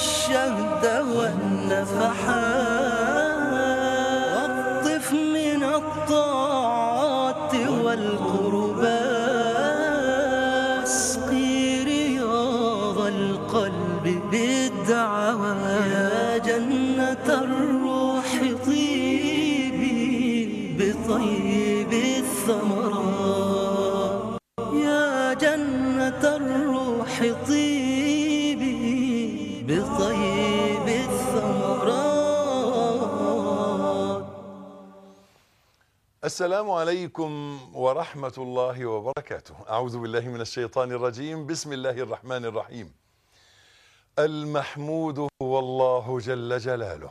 الشهد والنفحات واقطف من الطاعات والقربات اسقي رياض القلب بالدعوات يا جنة الروح طيبي بطيب الثمرات يا جنة الروح طيبي بطيب الثمرات السلام عليكم ورحمة الله وبركاته أعوذ بالله من الشيطان الرجيم بسم الله الرحمن الرحيم المحمود هو الله جل جلاله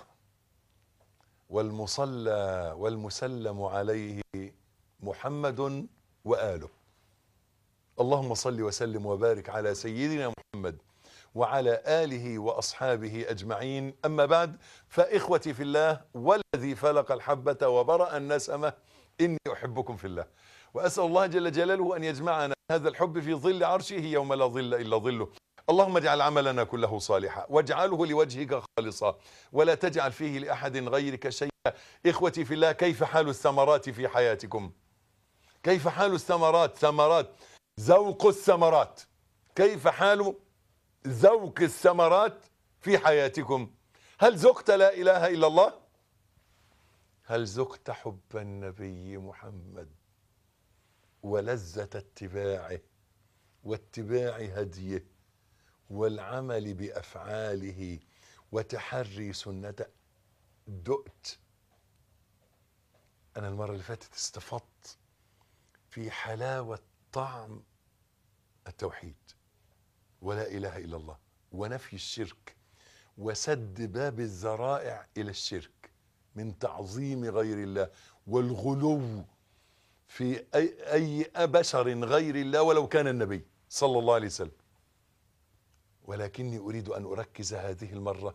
والمصلى والمسلم عليه محمد وآله اللهم صل وسلم وبارك على سيدنا محمد وعلى آله وأصحابه أجمعين أما بعد فإخوتي في الله والذي فلق الحبة وبرأ النسمة إني أحبكم في الله وأسأل الله جل جلاله أن يجمعنا هذا الحب في ظل عرشه يوم لا ظل إلا ظله اللهم اجعل عملنا كله صالحا واجعله لوجهك خالصا ولا تجعل فيه لأحد غيرك شيئا إخوتي في الله كيف حال الثمرات في حياتكم كيف حال الثمرات ثمرات ذوق الثمرات كيف حال ذوق الثمرات في حياتكم هل ذقت لا إله إلا الله هل ذقت حب النبي محمد ولذة اتباعه واتباع هديه والعمل بأفعاله وتحري سنته دقت أنا المرة اللي فاتت استفدت في حلاوة طعم التوحيد ولا إله إلا الله ونفي الشرك وسد باب الذرائع إلى الشرك من تعظيم غير الله والغلو في أي, أي بشر غير الله ولو كان النبي صلى الله عليه وسلم ولكني أريد أن أركز هذه المرة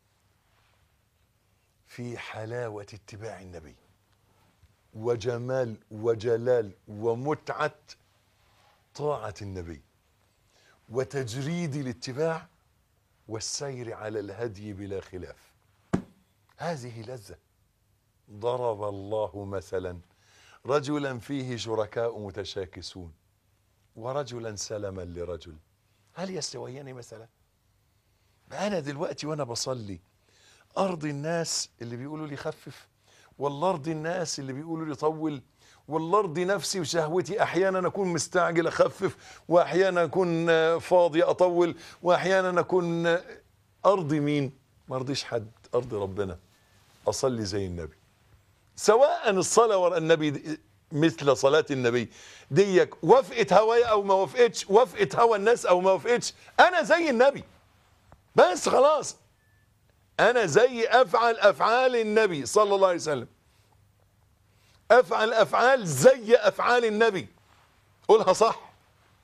في حلاوة اتباع النبي وجمال وجلال ومتعة طاعة النبي وتجريد الاتباع والسير على الهدي بلا خلاف هذه لذة ضرب الله مثلا رجلا فيه شركاء متشاكسون ورجلا سلما لرجل هل يستويان مثلا انا دلوقتي وانا بصلي ارضي الناس اللي بيقولوا لي خفف ولا ارضي الناس اللي بيقولوا لي طول ولا ارضي نفسي وشهوتي احيانا اكون مستعجل اخفف واحيانا اكون فاضي اطول واحيانا اكون ارضي مين ما ارضيش حد ارضي ربنا اصلي زي النبي سواء الصلاه ورا النبي مثل صلاة النبي ديك وافقت هوايا او ما وافقتش وافقت هوا الناس او ما وافقتش انا زي النبي بس خلاص انا زي افعل افعال النبي صلى الله عليه وسلم افعل افعال زي افعال النبي قولها صح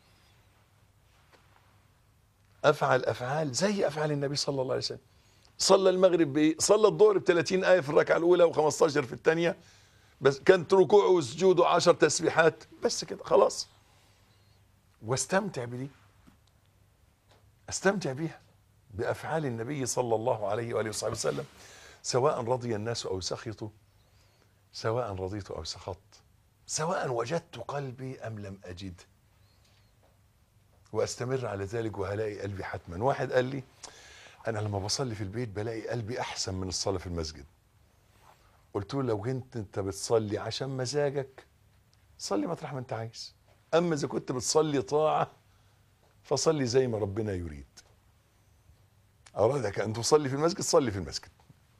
افعل افعال زي افعال النبي صلى الله عليه وسلم صلى المغرب بايه صلى الظهر ب 30 ايه في الركعه الاولى و15 في الثانيه بس كانت ركوعه وسجوده عشر تسبيحات بس كده خلاص واستمتع بدي استمتع بيها بافعال النبي صلى الله عليه واله وصحبه وسلم سواء رضي الناس او سخطوا سواء رضيت او سخطت سواء وجدت قلبي ام لم اجده واستمر على ذلك وهلاقي قلبي حتما واحد قال لي انا لما بصلي في البيت بلاقي قلبي احسن من الصلاه في المسجد قلت له لو كنت انت بتصلي عشان مزاجك صلي مطرح ما انت عايز اما اذا كنت بتصلي طاعه فصلي زي ما ربنا يريد ارادك ان تصلي في المسجد صلي في المسجد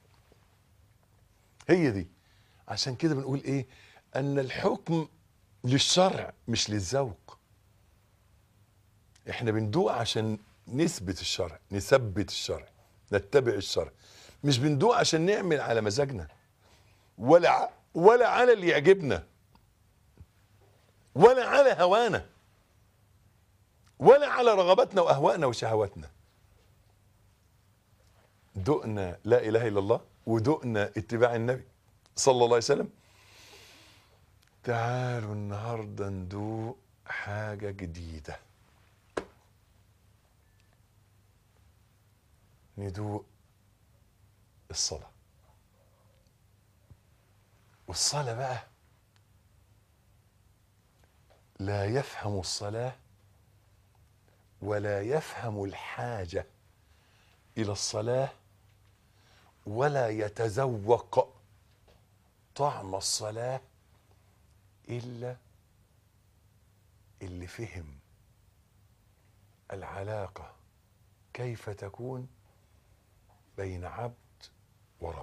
هي دي عشان كده بنقول ايه ان الحكم للشرع مش للذوق احنا بندوق عشان نثبت الشرع نثبت الشرع نتبع الشرع مش بندوق عشان نعمل على مزاجنا ولا ولا على اللي يعجبنا ولا على هوانا ولا على رغباتنا واهوائنا وشهواتنا دقنا لا اله الا الله ودقنا اتباع النبي صلى الله عليه وسلم تعالوا النهارده ندوق حاجه جديده ندوق الصلاة والصلاة بقى لا يفهم الصلاة ولا يفهم الحاجة إلى الصلاة ولا يتذوق طعم الصلاة إلا اللي فهم العلاقة كيف تكون بين عبد ورب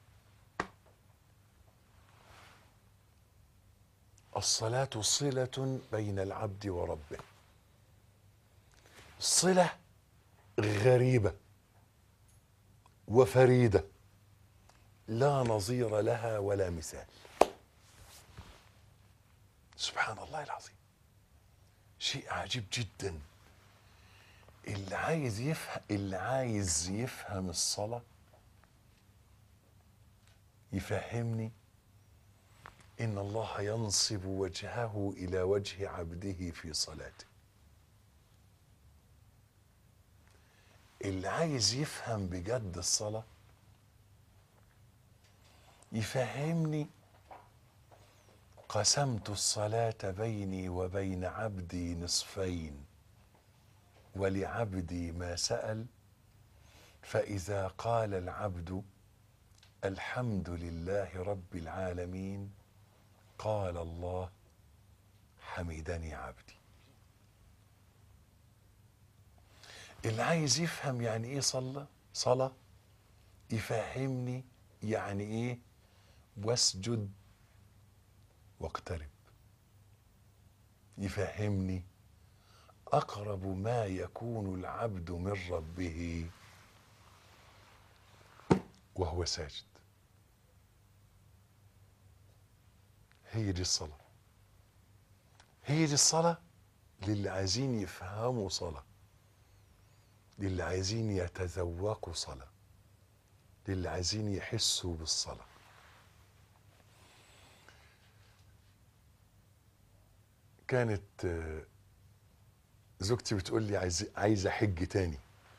الصلاة صلة بين العبد وربه صلة غريبة وفريدة لا نظير لها ولا مثال سبحان الله العظيم شيء عجيب جدا اللي عايز يفهم اللي عايز يفهم الصلاة يفهمني إن الله ينصب وجهه إلى وجه عبده في صلاته اللي عايز يفهم بجد الصلاة يفهمني قسمت الصلاة بيني وبين عبدي نصفين ولعبدي ما سأل فإذا قال العبد الحمد لله رب العالمين قال الله حمدني عبدي اللي عايز يفهم يعني ايه صلى صلاة يفهمني يعني ايه واسجد واقترب يفهمني اقرب ما يكون العبد من ربه وهو ساجد هي دي الصلاة هي دي الصلاة للي عايزين يفهموا صلاة للي عايزين يتذوقوا صلاة للي عايزين يحسوا بالصلاة كانت آه، زوجتي بتقول لي عايز عايزه حج تاني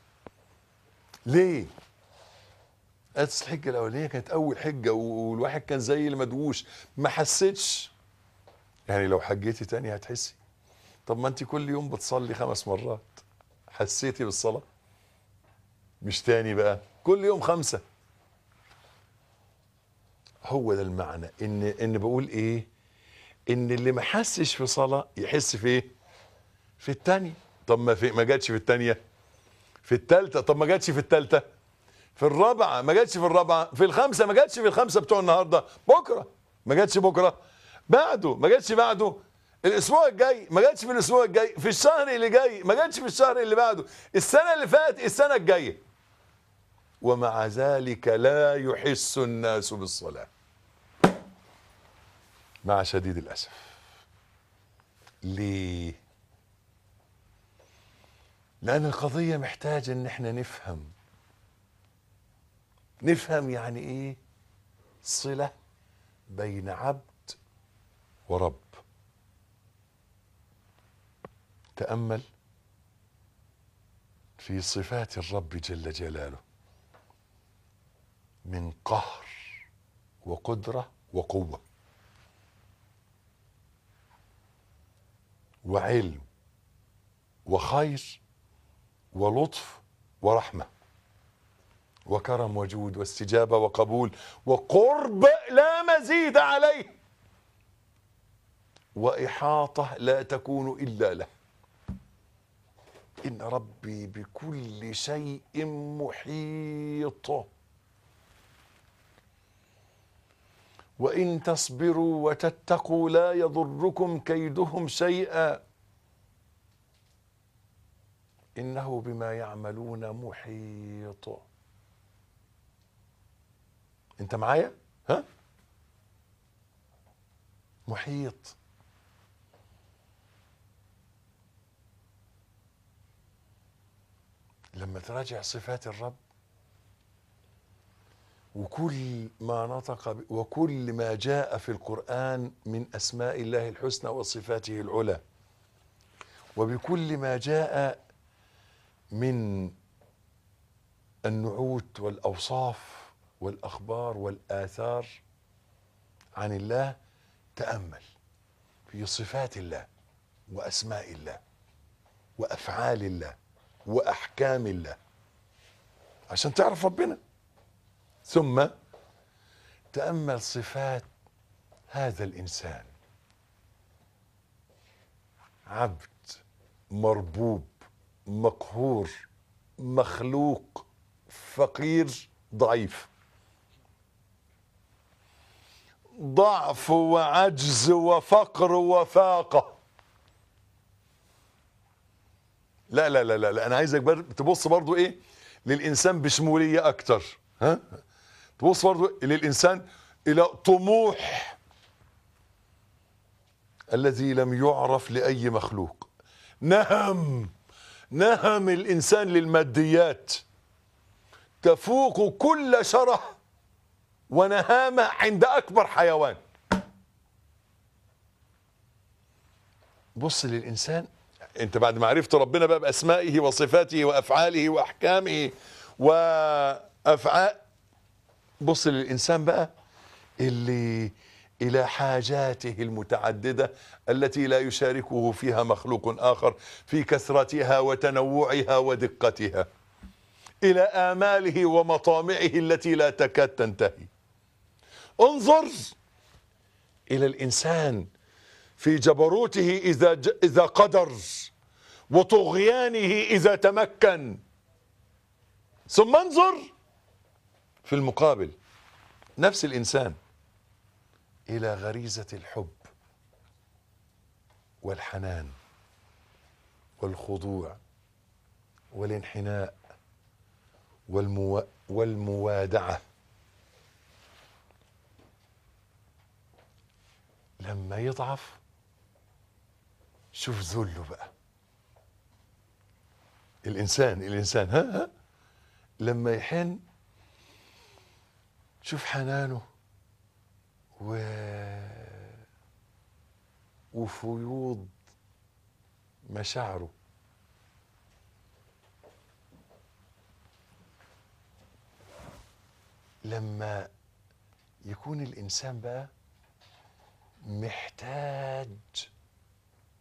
ليه قالت أصل الحجه الاولانيه كانت اول حجه والواحد كان زي المدووش ما حسيتش يعني لو حجيتي تاني هتحسي طب ما انت كل يوم بتصلي خمس مرات حسيتي بالصلاه مش تاني بقى كل يوم خمسه هو ده المعنى ان ان بقول ايه ان اللي ما حسش في صلاه يحس في ايه في التانية طب ما في ما جاتش في التانية في التالتة طب ما جاتش في التالتة في الرابعة ما جاتش في الرابعة في الخامسة ما جاتش في الخمسة بتوع النهاردة بكرة ما جاتش بكرة بعده ما جاتش بعده الاسبوع الجاي ما جاتش في الاسبوع الجاي في الشهر اللي جاي ما جاتش في الشهر اللي بعده السنة اللي فاتت السنة الجاية ومع ذلك لا يحس الناس بالصلاة مع شديد الأسف ليه لأن القضية محتاجة إن احنا نفهم نفهم يعني إيه صلة بين عبد ورب تأمل في صفات الرب جل جلاله من قهر وقدرة وقوة وعلم وخير ولطف ورحمة وكرم وجود واستجابة وقبول وقرب لا مزيد عليه وإحاطة لا تكون إلا له إن ربي بكل شيء محيط وإن تصبروا وتتقوا لا يضركم كيدهم شيئا إنه بما يعملون محيط أنت معايا؟ ها؟ محيط لما تراجع صفات الرب وكل ما نطق ب- وكل ما جاء في القرآن من أسماء الله الحسنى وصفاته العلى وبكل ما جاء من النعوت والاوصاف والاخبار والاثار عن الله تامل في صفات الله واسماء الله وافعال الله واحكام الله عشان تعرف ربنا ثم تامل صفات هذا الانسان عبد مربوب مقهور مخلوق فقير ضعيف ضعف وعجز وفقر وفاقه لا لا لا لا, لا. انا عايزك بر... تبص برضو ايه للانسان بشموليه اكتر ها تبص برضو للانسان الى طموح الذي لم يعرف لاي مخلوق نهم نهم الانسان للماديات تفوق كل شره ونهامه عند اكبر حيوان بص للانسان انت بعد ما عرفت ربنا بقى باسمائه وصفاته وافعاله واحكامه وافعال بص للانسان بقى اللي الى حاجاته المتعدده التي لا يشاركه فيها مخلوق اخر في كثرتها وتنوعها ودقتها الى اماله ومطامعه التي لا تكاد تنتهي انظر الى الانسان في جبروته اذا ج... اذا قدر وطغيانه اذا تمكن ثم انظر في المقابل نفس الانسان الى غريزه الحب والحنان والخضوع والانحناء والمو... والموادعه لما يضعف شوف ذله بقى الانسان الانسان ها ها لما يحن شوف حنانه و وفيوض مشاعره لما يكون الانسان بقى محتاج